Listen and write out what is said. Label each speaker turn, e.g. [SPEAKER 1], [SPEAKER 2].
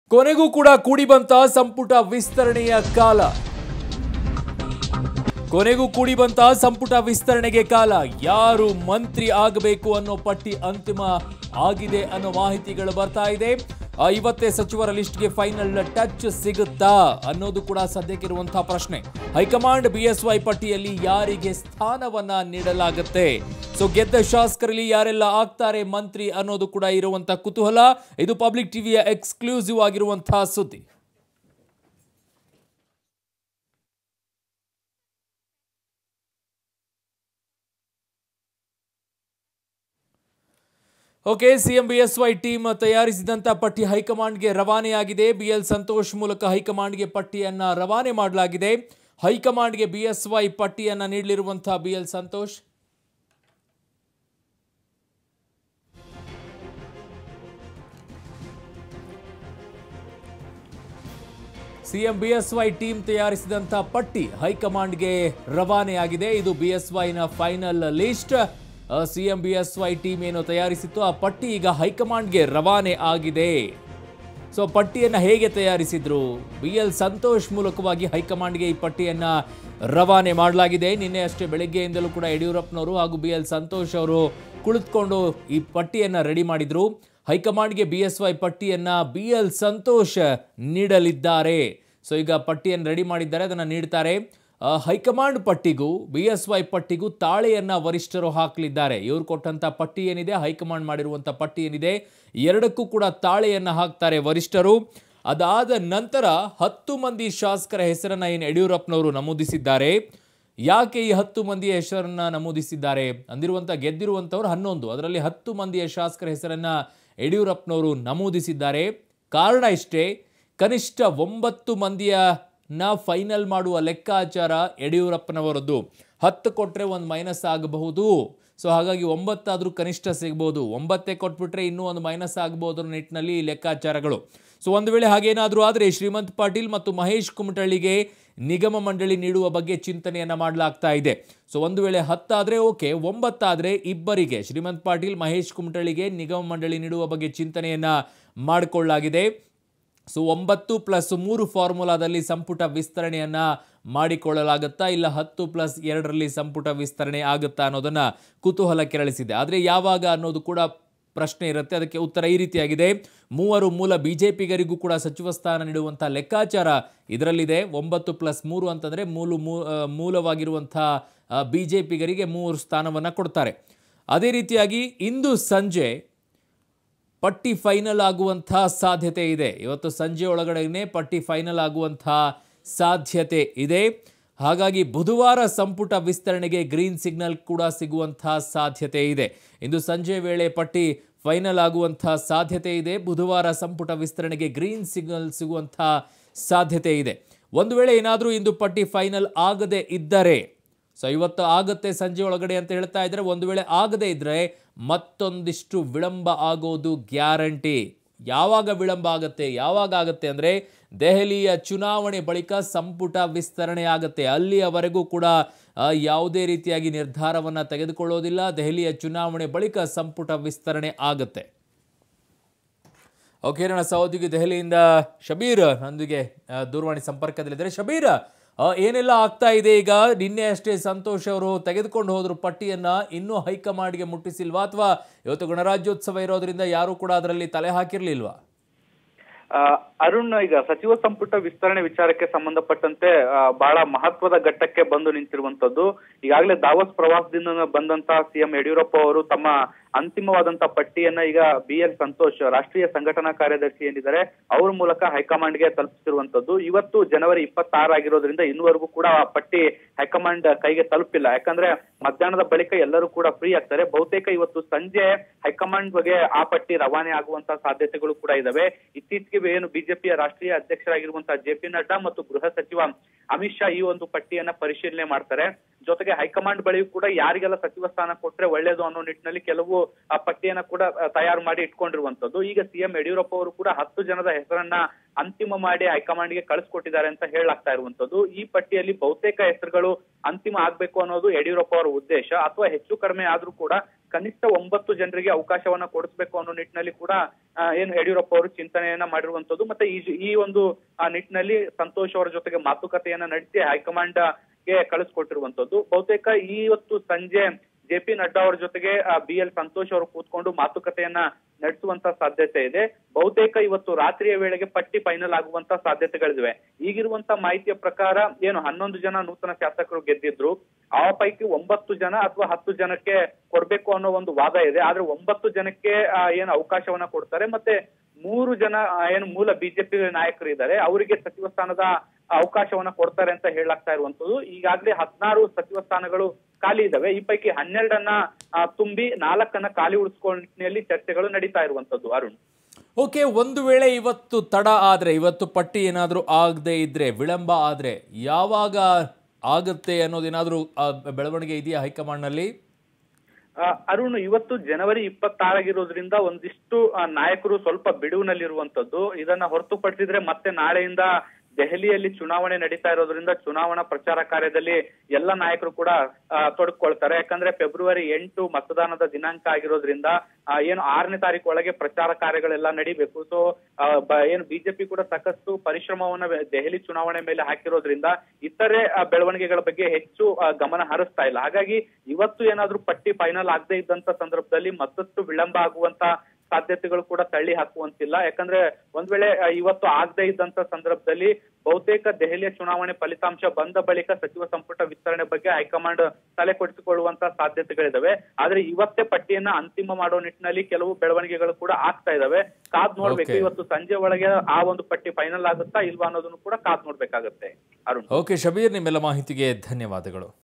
[SPEAKER 1] ಕೊನೆಗೂ ಕೂಡ ಕೂಡಿ ಬಂತ ಸಂಪುಟ ವಿಸ್ತರಣೆಯ ಕಾಲ ಕೊನೆಗೂ ಕೂಡಿ ಬಂತ ಸಂಪುಟ ವಿಸ್ತರಣೆಗೆ ಕಾಲ ಯಾರು ಮಂತ್ರಿ ಆಗಬೇಕು ಅನ್ನೋ ಪಟ್ಟಿ ಅಂತಿಮ ಆಗಿದೆ ಅನ್ನೋ ಮಾಹಿತಿಗಳು ಬರ್ತಾ ಇದೆ ಆ, ಇವತ್ತೇ ಸಚಿವರ ಲಿಸ್ಟ್ಗೆ ಫೈನಲ್ ಟಚ್ ಸಿಗುತ್ತಾ ಅನ್ನೋದು ಕೂಡ ಸದ್ಯಕ್ಕಿರುವಂತಹ ಪ್ರಶ್ನೆ ಹೈಕಮಾಂಡ್ ಬಿಎಸ್ವೈ ಪಟ್ಟಿಯಲ್ಲಿ ಯಾರಿಗೆ ಸ್ಥಾನವನ್ನ ನೀಡಲಾಗುತ್ತೆ ಸೊ ಗೆದ್ದ ಶಾಸಕರಲ್ಲಿ ಯಾರೆಲ್ಲ ಆಗ್ತಾರೆ ಮಂತ್ರಿ ಅನ್ನೋದು ಕೂಡ ಇರುವಂತಹ ಕುತೂಹಲ ಇದು ಪಬ್ಲಿಕ್ ಟಿವಿಯ ಎಕ್ಸ್ಕ್ಲೂಸಿವ್ ಆಗಿರುವಂತಹ ಸುದ್ದಿ ಓಕೆ ಸಿಎಂ ಬಿಎಸ್ವೈ ಟೀಮ್ ತಯಾರಿಸಿದಂತ ಪಟ್ಟಿ ಹೈಕಮಾಂಡ್ಗೆ ರವಾನೆಯಾಗಿದೆ ಬಿಎಲ್ ಸಂತೋಷ್ ಮೂಲಕ ಹೈಕಮಾಂಡ್ಗೆ ಪಟ್ಟಿಯನ್ನ ರವಾನೆ ಮಾಡಲಾಗಿದೆ ಹೈಕಮಾಂಡ್ಗೆ ಬಿಎಸ್ವೈ ಪಟ್ಟಿಯನ್ನ ನೀಡಲಿರುವಂತಹ BL Santosh CM BSY team ತಯಾರಿಸಿದಂತ ಪಟ್ಟಿ ಹೈಕಮಾಂಡ್ಗೆ ರವಾನೆಯಾಗಿದೆ ಇದು ಬಿಎಸ್ವೈನ final list CM BSY team ಏನು ತಯಾರಿಸಿತ್ತು ಆ ಪಟ್ಟಿ ಈಗ ಹೈಕಮಾಂಡ್ಗೆ ರವಾನೆ ಆಗಿದೆ ಸೊ ಪಟ್ಟಿಯನ್ನ ಹೇಗೆ ತಯಾರಿಸಿದ್ರು ಬಿ ಎಲ್ ಸಂತೋಷ್ ಮೂಲಕವಾಗಿ ಹೈಕಮಾಂಡ್ಗೆ ಈ ಪಟ್ಟಿಯನ್ನ ರವಾನೆ ಮಾಡಲಾಗಿದೆ ನಿನ್ನೆ ಅಷ್ಟೇ ಬೆಳಗ್ಗೆಯಿಂದಲೂ ಕೂಡ ಯಡಿಯೂರಪ್ಪನವರು ಹಾಗೂ ಬಿ ಎಲ್ ಸಂತೋಷ್ ಅವರು ಕುಳಿತುಕೊಂಡು ಈ ಪಟ್ಟಿಯನ್ನ ರೆಡಿ ಮಾಡಿದ್ರು ಹೈಕಮಾಂಡ್ಗೆ ಬಿ ಎಸ್ ವೈ ಪಟ್ಟಿಯನ್ನ ಬಿ ಎಲ್ ಸಂತೋಷ್ ನೀಡಲಿದ್ದಾರೆ ಸೊ ಈಗ ಪಟ್ಟಿಯನ್ನು ರೆಡಿ ಮಾಡಿದ್ದಾರೆ ಅದನ್ನು ನೀಡ್ತಾರೆ ಆ, ಹೈಕಮಾಂಡ್ ಪಟ್ಟಿಗೂ ಬಿ ಎಸ್ ವೈ ಪಟ್ಟಿಗೂ ತಾಳೆಯನ್ನ ವರಿಷ್ಠರು ಹಾಕಲಿದ್ದಾರೆ ಇವ್ರು ಕೊಟ್ಟಂತ ಪಟ್ಟಿ ಏನಿದೆ ಹೈಕಮಾಂಡ್ ಮಾಡಿರುವಂತ ಪಟ್ಟಿ ಏನಿದೆ ಎರಡಕ್ಕೂ ಕೂಡ ತಾಳೆಯನ್ನ ಹಾಕ್ತಾರೆ ವರಿಷ್ಠರು ಅದಾದ ನಂತರ ಹತ್ತು ಮಂದಿ ಶಾಸಕರ ಹೆಸರನ್ನ ಏನು ಯಡಿಯೂರಪ್ಪನವರು ನಮೂದಿಸಿದ್ದಾರೆ ಯಾಕೆ ಈ ಹತ್ತು ಮಂದಿಯ ಹೆಸರನ್ನ ನಮೂದಿಸಿದ್ದಾರೆ ಅಂದಿರುವಂಥ ಗೆದ್ದಿರುವಂಥವ್ರು ಹನ್ನೊಂದು ಅದರಲ್ಲಿ ಹತ್ತು ಮಂದಿಯ ಶಾಸಕರ ಹೆಸರನ್ನ ಯಡಿಯೂರಪ್ಪನವರು ನಮೂದಿಸಿದ್ದಾರೆ ಕಾರಣ ಇಷ್ಟೇ ಕನಿಷ್ಠ ಒಂಬತ್ತು ಮಂದಿಯನ್ನ ಫೈನಲ್ ಮಾಡುವ ಲೆಕ್ಕಾಚಾರ ಯಡಿಯೂರಪ್ಪನವರದ್ದು ಹತ್ತು ಕೊಟ್ಟರೆ ಒಂದು ಮೈನಸ್ ಆಗಬಹುದು ಸೊ ಹಾಗಾಗಿ ಒಂಬತ್ತಾದರೂ ಕನಿಷ್ಠ ಸಿಗ್ಬೋದು ಒಂಬತ್ತೇ ಕೊಟ್ಬಿಟ್ರೆ ಇನ್ನೂ ಒಂದು ಮೈನಸ್ ಆಗ್ಬೋದು ಅನ್ನೋ ನಿಟ್ಟಿನಲ್ಲಿ ಈ ಲೆಕ್ಕಾಚಾರಗಳು ಸೊ ಒಂದು ವೇಳೆ ಹಾಗೇನಾದರೂ ಆದರೆ ಶ್ರೀಮಂತ್ ಪಾಟೀಲ್ ಮತ್ತು ಮಹೇಶ್ ಕುಮಟಳ್ಳಿಗೆ ನಿಗಮ ಮಂಡಳಿ ನೀಡುವ ಬಗ್ಗೆ ಚಿಂತನೆಯನ್ನ ಮಾಡಲಾಗ್ತಾ ಇದೆ ಸೊ ಒಂದು ವೇಳೆ ಹತ್ತಾದ್ರೆ ಓಕೆ ಒಂಬತ್ತಾದ್ರೆ ಇಬ್ಬರಿಗೆ ಶ್ರೀಮಂತ್ ಪಾಟೀಲ್ ಮಹೇಶ್ ಕುಮಟಳ್ಳಿಗೆ ನಿಗಮ ಮಂಡಳಿ ನೀಡುವ ಬಗ್ಗೆ ಚಿಂತನೆಯನ್ನ ಮಾಡಿಕೊಳ್ಳಲಾಗಿದೆ ಸೊ ಒಂಬತ್ತು ಪ್ಲಸ್ ಮೂರು ಫಾರ್ಮುಲಾದಲ್ಲಿ ಸಂಪುಟ ವಿಸ್ತರಣೆಯನ್ನ ಮಾಡಿಕೊಳ್ಳಲಾಗುತ್ತಾ ಇಲ್ಲ ಹತ್ತು ಪ್ಲಸ್ ಎರಡರಲ್ಲಿ ಸಂಪುಟ ವಿಸ್ತರಣೆ ಆಗುತ್ತಾ ಅನ್ನೋದನ್ನ ಕುತೂಹಲ ಕೆರಳಿಸಿದೆ ಆದರೆ ಯಾವಾಗ ಅನ್ನೋದು ಕೂಡ ಪ್ರಶ್ನೆ ಇರುತ್ತೆ ಅದಕ್ಕೆ ಉತ್ತರ ಈ ರೀತಿಯಾಗಿದೆ ಮೂವರು ಮೂಲ ಬಿಜೆಪಿಗರಿಗೂ ಕೂಡ ಸಚಿವ ಸ್ಥಾನ ನೀಡುವಂಥ ಲೆಕ್ಕಾಚಾರ ಇದರಲ್ಲಿದೆ ಒಂಬತ್ತು ಪ್ಲಸ್ ಮೂರು ಅಂತಂದರೆ ಮೂಲ ಮೂ- ಆ, ಮೂಲವಾಗಿರುವಂಥ ಬಿಜೆಪಿಗರಿಗೆ ಮೂರು ಸ್ಥಾನವನ್ನು ಕೊಡ್ತಾರೆ ಅದೇ ರೀತಿಯಾಗಿ ಇಂದು ಸಂಜೆ ಪಟ್ಟಿ ಫೈನಲ್ ಆಗುವಂಥ ಸಾಧ್ಯತೆ ಇದೆ ಇವತ್ತು ಸಂಜೆ ಒಳಗಡೆನೆ ಪಟ್ಟಿ ಫೈನಲ್ ಆಗುವಂಥ ಸಾಧ್ಯತೆ ಇದೆ ಹಾಗಾಗಿ ಬುಧವಾರ ಸಂಪುಟ ವಿಸ್ತರಣೆಗೆ ಗ್ರೀನ್ ಸಿಗ್ನಲ್ ಕೂಡ ಸಿಗುವಂಥ ಸಾಧ್ಯತೆ ಇದೆ ಇಂದು ಸಂಜೆ ವೇಳೆ ಪಟ್ಟಿ ಫೈನಲ್ ಆಗುವಂಥ ಸಾಧ್ಯತೆ ಇದೆ ಬುಧವಾರ ಸಂಪುಟ ವಿಸ್ತರಣೆಗೆ ಗ್ರೀನ್ ಸಿಗ್ನಲ್ ಸಿಗುವಂಥ ಸಾಧ್ಯತೆ ಇದೆ ಒಂದು ವೇಳೆ ಏನಾದರೂ ಇಂದು ಪಟ್ಟಿ ಫೈನಲ್ ಆಗದೆ ಇದ್ದರೆ ಸೊ ಇವತ್ತು ಆಗತ್ತೆ ಸಂಜೆ ಒಳಗಡೆ ಅಂತ ಹೇಳ್ತಾ ಇದ್ರೆ ಒಂದು ವೇಳೆ ಆಗದೆ ಇದ್ರೆ ಮತ್ತೊಂದಿಷ್ಟು ವಿಳಂಬ ಆಗೋದು ಗ್ಯಾರಂಟಿ ಯಾವಾಗ ವಿಳಂಬ ಆಗತ್ತೆ ಯಾವಾಗ ಆಗತ್ತೆ ಅಂದ್ರೆ ದೆಹಲಿಯ ಚುನಾವಣೆ ಬಳಿಕ ಸಂಪುಟ ವಿಸ್ತರಣೆ ಆಗತ್ತೆ ಅಲ್ಲಿಯವರೆಗೂ ಕೂಡ ಆ, ಯಾವುದೇ ರೀತಿಯಾಗಿ ನಿರ್ಧಾರವನ್ನ ತೆಗೆದುಕೊಳ್ಳೋದಿಲ್ಲ ದೆಹಲಿಯ ಚುನಾವಣೆ ಬಳಿಕ ಸಂಪುಟ ವಿಸ್ತರಣೆ ಆಗತ್ತೆ ಓಕೆ ನನ್ನ ಸಹೋದ್ಯೋಗಿ ದೆಹಲಿಯಿಂದ ಶಬೀರ್ ನೊಂದಿಗೆ ಆ, ದೂರವಾಣಿ ಸಂಪರ್ಕದಲ್ಲಿದ್ದಾರೆ ಶಬೀರ್ ಆ, ಏನೆಲ್ಲ ಆಗ್ತಾ ಇದೆ ಈಗ ನಿನ್ನೆ ಅಷ್ಟೇ ಸಂತೋಷ್ ಅವರು ತೆಗೆದುಕೊಂಡು ಹೋದ್ರು ಪಟ್ಟಿಯನ್ನ ಇನ್ನೂ ಹೈಕಮಾಂಡ್ಗೆ ಮುಟ್ಟಿಸಿಲ್ವಾ ಅಥವಾ ಇವತ್ತು ಗಣರಾಜ್ಯೋತ್ಸವ ಇರೋದ್ರಿಂದ ಯಾರು ಕೂಡ ಅದರಲ್ಲಿ ತಲೆ ಹಾಕಿರ್ಲಿಲ್ವಾ
[SPEAKER 2] ಆ, ಅರುಣ್ ಈಗ ಸಚಿವ ಸಂಪುಟ ವಿಸ್ತರಣೆ ವಿಚಾರಕ್ಕೆ ಸಂಬಂಧಪಟ್ಟಂತೆ ಆ, ಬಹಳ ಮಹತ್ವದ ಘಟ್ಟಕ್ಕೆ ಬಂದು ನಿಂತಿರುವಂತದ್ದು ಈಗಾಗಲೇ ದಾವೋಸ್ ಪ್ರವಾಸದಿಂದ ಬಂದಂತ ಸಿಎಂ ಯಡಿಯೂರಪ್ಪ ಅವರು ತಮ್ಮ ಅಂತಿಮವಾದಂತ ಪಟ್ಟಿಯನ್ನ ಈಗ ಬಿ ಎಲ್ ಸಂತೋಷ್ ರಾಷ್ಟ್ರೀಯ ಸಂಘಟನಾ ಕಾರ್ಯದರ್ಶಿ ಏನಿದ್ದಾರೆ ಅವ್ರ ಮೂಲಕ ಹೈಕಮಾಂಡ್ಗೆ ತಲುಪಿಸಿರುವಂತದ್ದು ಇವತ್ತು ಜನವರಿ ಇಪ್ಪತ್ತಾರು ಆಗಿರೋದ್ರಿಂದ ಇನ್ನುವರೆಗೂ ಕೂಡ ಆ ಪಟ್ಟಿ ಹೈಕಮಾಂಡ್ ಕೈಗೆ ತಲುಪಿಲ್ಲ ಯಾಕಂದ್ರೆ ಮಧ್ಯಾಹ್ನದ ಬಳಿಕ ಎಲ್ಲರೂ ಕೂಡ ಫ್ರೀ ಆಗ್ತಾರೆ ಬಹುತೇಕ ಇವತ್ತು ಸಂಜೆ ಹೈಕಮಾಂಡ್ ಬಗ್ಗೆ ಆ ಪಟ್ಟಿ ರವಾನೆ ಆಗುವಂತ ಸಾಧ್ಯತೆಗಳು ಕೂಡ ಇದಾವೆ ಇತ್ತೀಚೆಗೆ ಏನು ಬಿಜೆಪಿಯ ರಾಷ್ಟ್ರೀಯ ಅಧ್ಯಕ್ಷರಾಗಿರುವಂತಹ ಜೆ ಪಿ ನಡ್ಡಾ ಮತ್ತು ಗೃಹ ಸಚಿವ ಅಮಿತ್ ಶಾ ಈ ಒಂದು ಪಟ್ಟಿಯನ್ನ ಪರಿಶೀಲನೆ ಮಾಡ್ತಾರೆ ಜೊತೆಗೆ ಹೈಕಮಾಂಡ್ ಬಳಿಯೂ ಕೂಡ ಯಾರಿಗೆಲ್ಲ ಸಚಿವ ಸ್ಥಾನ ಕೊಟ್ರೆ ಒಳ್ಳೇದು ಅನ್ನೋ ನಿಟ್ಟಿನಲ್ಲಿ ಕೆಲವು ಆ ಪಟ್ಟಿಯನ್ನ ಕೂಡ ಆ, ತಯಾರು ಮಾಡಿ ಇಟ್ಕೊಂಡಿರುವಂತದ್ದು ಈಗ ಸಿಎಂ ಯಡಿಯೂರಪ್ಪ ಅವರು ಕೂಡ ಹತ್ತು ಜನದ ಹೆಸರನ್ನ ಅಂತಿಮ ಮಾಡಿ ಹೈಕಮಾಂಡ್ಗೆ ಕಳಿಸ್ಕೊಟ್ಟಿದ್ದಾರೆ ಅಂತ ಹೇಳಲಾಗ್ತಾ ಇರುವಂತದ್ದು ಈ ಪಟ್ಟಿಯಲ್ಲಿ ಬಹುತೇಕ ಹೆಸರುಗಳು ಅಂತಿಮ ಆಗ್ಬೇಕು ಅನ್ನೋದು ಯಡಿಯೂರಪ್ಪ ಅವರ ಉದ್ದೇಶ ಅಥವಾ ಹೆಚ್ಚು ಕಡಿಮೆ ಆದ್ರೂ ಕೂಡ ಕನಿಷ್ಠ ಒಂಬತ್ತು ಜನರಿಗೆ ಅವಕಾಶವನ್ನ ಕೊಡಿಸ್ಬೇಕು ಅನ್ನೋ ನಿಟ್ಟಿನಲ್ಲಿ ಕೂಡ ಆ, ಏನು ಯಡಿಯೂರಪ್ಪ ಅವರು ಚಿಂತನೆಯನ್ನ ಮಾಡಿರುವಂತದ್ದು ಮತ್ತೆ ಈ ಈ ಒಂದು ಆ ನಿಟ್ಟಿನಲ್ಲಿ ಸಂತೋಷ್ ಅವರ ಜೊತೆಗೆ ಮಾತುಕತೆಯನ್ನ ನಡೆಸಿ ಹೈಕಮಾಂಡ್ ಗೆ ಕಳಿಸ್ಕೊಟ್ಟಿರುವಂತದ್ದು ಬಹುತೇಕ ಇವತ್ತು ಸಂಜೆ ಜೆ ಪಿ ನಡ್ಡಾ ಅವರ ಜೊತೆಗೆ ಬಿ ಎಲ್ ಸಂತೋಷ್ ಅವರು ಕೂತ್ಕೊಂಡು ಮಾತುಕತೆಯನ್ನ ನಡೆಸುವಂತ ಸಾಧ್ಯತೆ ಇದೆ ಬಹುತೇಕ ಇವತ್ತು ರಾತ್ರಿಯ ವೇಳೆಗೆ ಪಟ್ಟಿ ಫೈನಲ್ ಆಗುವಂತ ಸಾಧ್ಯತೆಗಳಿವೆ ಈಗಿರುವಂತ ಮಾಹಿತಿಯ ಪ್ರಕಾರ ಏನು ಹನ್ನೊಂದು ಜನ ನೂತನ ಶಾಸಕರು ಗೆದ್ದಿದ್ರು ಆ ಪೈಕಿ ಒಂಬತ್ತು ಜನ ಅಥವಾ ಹತ್ತು ಜನಕ್ಕೆ ಕೊಡ್ಬೇಕು ಅನ್ನೋ ಒಂದು ವಾದ ಇದೆ ಆದ್ರೆ ಒಂಬತ್ತು ಜನಕ್ಕೆ ಆ, ಏನು ಅವಕಾಶವನ್ನ ಕೊಡ್ತಾರೆ ಮತ್ತೆ ಮೂರು ಜನ ಆ, ಏನು ಮೂಲ ಬಿಜೆಪಿ ನಾಯಕರು ಇದ್ದಾರೆ ಅವರಿಗೆ ಸಚಿವ ಸ್ಥಾನದ ಅವಕಾಶವನ್ನ ಕೊಡ್ತಾರೆ ಅಂತ ಹೇಳಲಾಗ್ತಾ ಇರುವಂತದ್ದು ಈಗಾಗಲೇ ಹದಿನಾರು ಸಚಿವ ಸ್ಥಾನಗಳು ಖಾಲಿ ಇದಾವೆ ಈ ಪೈಕಿ ಹನ್ನೆರಡನ್ನ ಆ, ತುಂಬಿ ನಾಲ್ಕನ್ನ ಖಾಲಿ ಉಳಿಸ್ಕೊಳ್ಳೋ ನಿಟ್ಟಿನಲ್ಲಿ ಚರ್ಚೆಗಳು ನಡೀತಾ ಇರುವಂತದ್ದು ಅರುಣ್
[SPEAKER 1] ಓಕೆ ಒಂದು ವೇಳೆ ಇವತ್ತು ತಡ ಆದ್ರೆ ಇವತ್ತು ಪಟ್ಟಿ ಏನಾದರೂ ಆಗದೆ ಇದ್ರೆ ವಿಳಂಬ ಆದ್ರೆ ಯಾವಾಗ ಆಗುತ್ತೆ ಅನ್ನೋದೇನಾದರೂ ಬೆಳವಣಿಗೆ ಇದೆಯಾ ಹೈಕಮಾಂಡ್ನಲ್ಲಿ
[SPEAKER 2] ಆ, ಅರುಣ್ ಇವತ್ತು ಜನವರಿ ಇಪ್ಪತ್ತಾರಾಗಿರೋದ್ರಿಂದ ಒಂದಿಷ್ಟು ಆ, ನಾಯಕರು ಸ್ವಲ್ಪ ಬಿಡುವಿನಲ್ಲಿರುವಂತದ್ದು ಇದನ್ನ ಹೊರತುಪಡಿಸಿದ್ರೆ ಮತ್ತೆ ನಾಳೆಯಿಂದ ದೆಹಲಿಯಲ್ಲಿ ಚುನಾವಣೆ ನಡೀತಾ ಇರೋದ್ರಿಂದ ಚುನಾವಣಾ ಪ್ರಚಾರ ಕಾರ್ಯದಲ್ಲಿ ಎಲ್ಲ ನಾಯಕರು ಕೂಡ ಆ, ತೊಡಗಿಕೊಳ್ತಾರೆ ಯಾಕಂದ್ರೆ ಫೆಬ್ರವರಿ ಎಂಟು ಮತದಾನದ ದಿನಾಂಕ ಆಗಿರೋದ್ರಿಂದ ಆ, ಏನು ಆರನೇ ತಾರೀಕು ಒಳಗೆ ಪ್ರಚಾರ ಕಾರ್ಯಗಳೆಲ್ಲ ನಡಿಬೇಕು ಸೊ ಏನು ಬಿಜೆಪಿ ಕೂಡ ಸಾಕಷ್ಟು ಪರಿಶ್ರಮವನ್ನ ವೆ- ದೆಹಲಿ ಚುನಾವಣೆ ಮೇಲೆ ಹಾಕಿರೋದ್ರಿಂದ ಇತರೆ ಆ, ಬೆಳವಣಿಗೆಗಳ ಬಗ್ಗೆ ಹೆಚ್ಚು ಆ, ಗಮನ ಹರಿಸ್ತಾ ಇಲ್ಲ ಹಾಗಾಗಿ ಇವತ್ತು ಏನಾದ್ರೂ ಪಟ್ಟಿ ಫೈನಲ್ ಆಗದೆ ಇದ್ದಂತ ಸಂದರ್ಭದಲ್ಲಿ ಮತ್ತಷ್ಟು ವಿಳಂಬ ಆಗುವಂತ ಸಾಧ್ಯತೆಗಳು ಕೂಡ ತಳ್ಳಿ ಹಾಕುವಂತಿಲ್ಲ ಯಾಕಂದ್ರೆ ಒಂದ್ ವೇಳೆ ಆ, ಇವತ್ತು ಆಗದೆ ಇದ್ದಂತ ಸಂದರ್ಭದಲ್ಲಿ ಬಹುತೇಕ ದೆಹಲಿಯ ಚುನಾವಣೆ ಫಲಿತಾಂಶ ಬಂದ ಬಳಿಕ ಸಚಿವ ಸಂಪುಟ ವಿಸ್ತರಣೆ ಬಗ್ಗೆ ಹೈಕಮಾಂಡ್ ತಲೆ ಕೊಡಿಸಿಕೊಳ್ಳುವಂತ ಸಾಧ್ಯತೆಗಳಿದಾವೆ ಆದ್ರೆ ಇವತ್ತೇ ಪಟ್ಟಿಯನ್ನ ಅಂತಿಮ ಮಾಡೋ ನಿಟ್ಟಿನಲ್ಲಿ ಕೆಲವು ಬೆಳವಣಿಗೆಗಳು ಕೂಡ ಆಗ್ತಾ ಇದಾವೆ ಕಾದ್ ನೋಡ್ಬೇಕು
[SPEAKER 1] Okay.
[SPEAKER 2] ಇವತ್ತು ಸಂಜೆ ಒಳಗೆ ಆ ಒಂದು ಪಟ್ಟಿ ಫೈನಲ್ ಆಗುತ್ತಾ ಇಲ್ವಾ ಅನ್ನೋದನ್ನು ಕೂಡ ಕಾದ್ ನೋಡ್ಬೇಕಾಗತ್ತೆ ಅರುಣ್
[SPEAKER 1] ಓಕೆ ಶಬೀರ್ ನಿಮ್ಮೆಲ್ಲ ಮಾಹಿತಿಗೆ ಧನ್ಯವಾದಗಳು